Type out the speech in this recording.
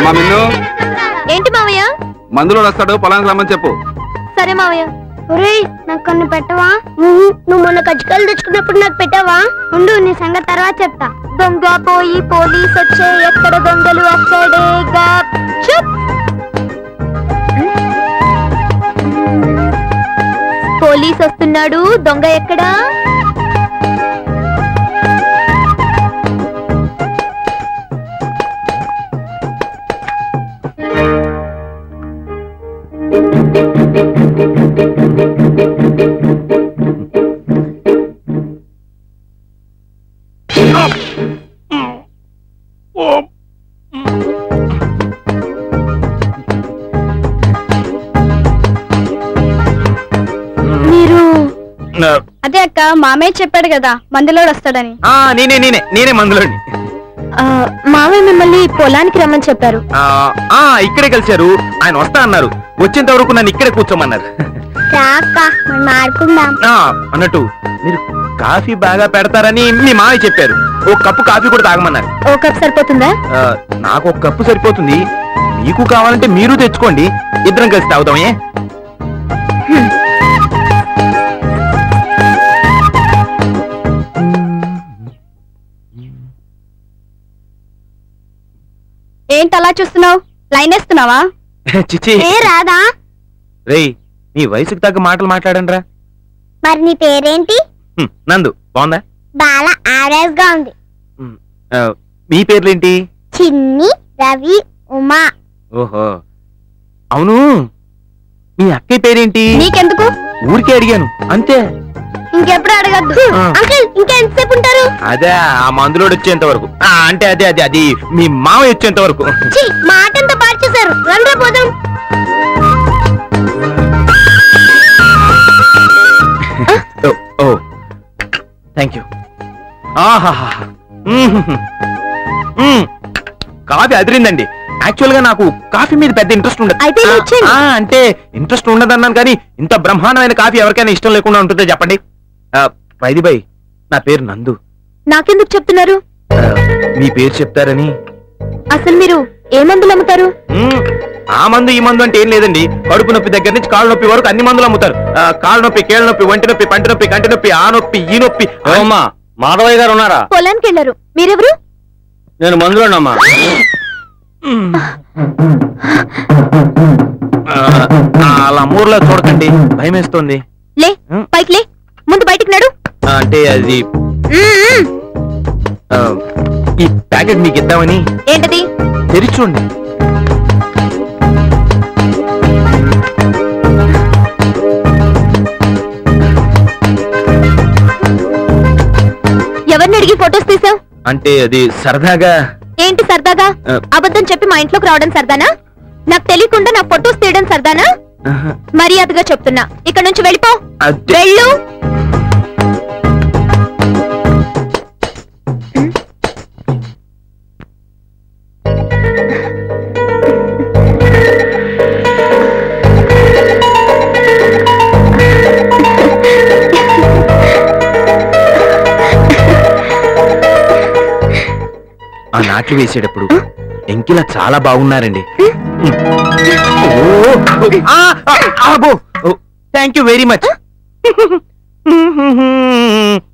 అమ్మా మిన్ను ఏంటి మావయ్య మందులో వస్తాడు పొలానికి రమ్మని చెప్పు సరే మావయ్య ఒరేయ్ నాకు కొన్ని పెట్టవా నువ్వు మొన్న కజ్జికాయలు తెచ్చుకున్నప్పుడు నాకు పెట్టావా ఉండు నీ సంగతి తర్వాత చెప్తా దొంగ పోయి పోలీస్ వచ్చే ఎక్కడ దొంగలు అక్కడే గాప్ చుప్ పోలీస్ వస్తున్నాడు దొంగ ఎక్కడా మీరు అదే అక్క మామయ్య చెప్పాడు కదా మందులోడు వస్తాడని ఆ నేనే నేనే నేనే మందులోని మావయ్య మిమ్మల్ని పొలానికి రమ్మని చెప్పారు ఆ, ఆ ఇక్కడే కలిశారు ఆయన వస్తా అన్నారు వచ్చేంత వరకు నన్ను ఇక్కడే కూర్చోమన్నారు అక్క మనం ఆడుకుందాం ఆ, అన్నట్టు మీరు కాఫీ బాగా పెడతారని మీ మావయ్య చెప్పారు ఓ కప్పు కాఫీ కూడా తాగమన్నారు ఓ కప్ సరిపోతుందా ఆ, నాకు ఒక కప్పు సరిపోతుంది మీకు కావాలంటే మీరు తెచ్చుకోండి ఇద్దరం కలిసి తాగుతామే ఏంటి అలా చూస్తున్నావు లైన్ వేస్తున్నావా చిచి ఏ రాదా రేయ్ మీ వయసుకు తగ్గ మాటలు మాట్లాడండి రా మరి నీ పేరేంటి నందు బాగుందా బాగా యావరేజ్ గా ఉంది హ్మ్, ఆ, మీ పేర్లేంటి చిన్ని రవి ఉమా ఓహో అవును మీ అక్కయ్య పేరేంటి నీకెందుకు ఊరికే అడిగాను అంతే ఇంకెప్పుడు అడగద్దు ఆ. అంకుల్ ఇంకా ఎంతసేపు ఉంటారు అదే ఆ మందులోడు వచ్చేంత వరకు ఆ, అంటే అదే అదే అది మీ మామయ్య వచ్చేంత వరకు ఛీ, మాట ఎంత పాడు చేశారు రండి పోదాం ఓ, ఓ థ్యాంక్ యూ ఆహాహా మ్మ్. మ్మ్. కాఫీ అదిరిందండి యాక్చువల్ గా నాకు కాఫీ మీద పెద్ద ఇంట్రెస్ట్ ఉండదు అయితే ఇలా ఆ, వచ్చేయండి. ఆ, అంటే ఇంట్రెస్ట్ ఉండదన్నాను కానీ ఇంత బ్రహ్మాండమైన కాఫీ ఎవరికైనా ఇష్టం లేకుండా ఉంటుందో చెప్పండి వైది బై నా పేరు నందు నాకెందుకు చెప్తున్నారు ఆ, మీ పేరు చెప్తారని అసలు మీరు ఏ మందులు అమ్ముతారు మ్మ్. ఆ మందు ఈ మందు అంటే ఏం లేదండి కడుపు నొప్పి దగ్గర నుంచి కాళ్ళ నొప్పి వరకు అన్ని మందులు అమ్ముతారు ఆ, కాళ్ళ నొప్పి కేళ్ళ నొప్పి వంటి నొప్పి పంటి నొప్పి కంటి నొప్పి ఆ నొప్పి ఈ నొప్పి అమ్మా మాధవయ్య గారు ఉన్నారా పొలానికి వెళ్ళారు మీరెవరు నేను మందులోనమ్మా ఆ, ఆ, అలా మూర్లో చూడకండి భయం వేస్తుంది లే హ్మ్? పైకి లే ముందు బయటికి నడు ఆ, అంటే అది మ్మ్. ఆ, ఈ ప్యాకెట్ మీకు ఇద్దామని ఏంటది తెరిచి చూడండి ఎవరిని అడిగి ఫొటోస్ తీసావు అంటే అది సరదాగా ఏంటి సరదాగా ఆ. అబద్ధం చెప్పి మా ఇంట్లోకి రావడం సరదానా నాకు తెలియకుండా నా ఫొటోస్ తీయడం సరదానా ఆహా, మర్యాదగా చెప్తున్నా ఇక్కడ నుంచి వెళ్ళిపో అదే వెళ్ళు ఆ నాట్లు వేసేటప్పుడు ఎంకిలా చాలా బాగున్నారండి థ్యాంక్ యూ వెరీ మచ్